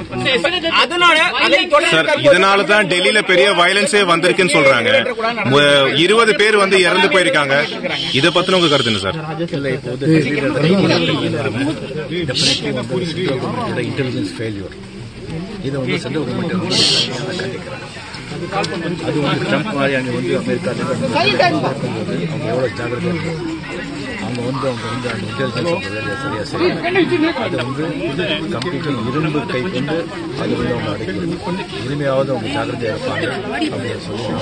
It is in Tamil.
அதனால அதை தொடர்ந்து சார் தற்போது இதனால தான் டெல்லியில பெரிய வயலன்ஸே வந்திருக்குன்னு சொல்றாங்க மு- இருபது பேர் வந்து இறந்து போயிருக்காங்க இத பத்தின உங்க கருத்து என்ன சார் இல்லை இப்போது டெல்லியில் டெஃபினெட்லி வந்து சென்ட்ரல் கவர்மெண்டோட இன்டெலிஜென்ஸ் ஃபெயில்யூர் இதை வந்து சென்ட்ரல் கவர்மெண்ட் வந்து கண்டிக்கிறாங்க அது வந்து ட்ரம்ப் மாதிரி அங்கே வந்து அமெரிக்காவில் பார்க்கும்போது அவங்க எவ்வளோ ஜாகிரதையாக இருக்காங்க அவங்க வந்து அவங்க வந்து அந்த இன்டெலிஜென்ஸ் வேலையை சரியா செய்யறாங்க அது வந்து கம்ப்ளீட்டாக இரும்பு கை கொண்டு அது வந்து அவங்க அடைக்கணும் இனிமையாவது அவங்க ஜாகிரதையாக இருப்பாங்க அப்படின்னு சொல்லி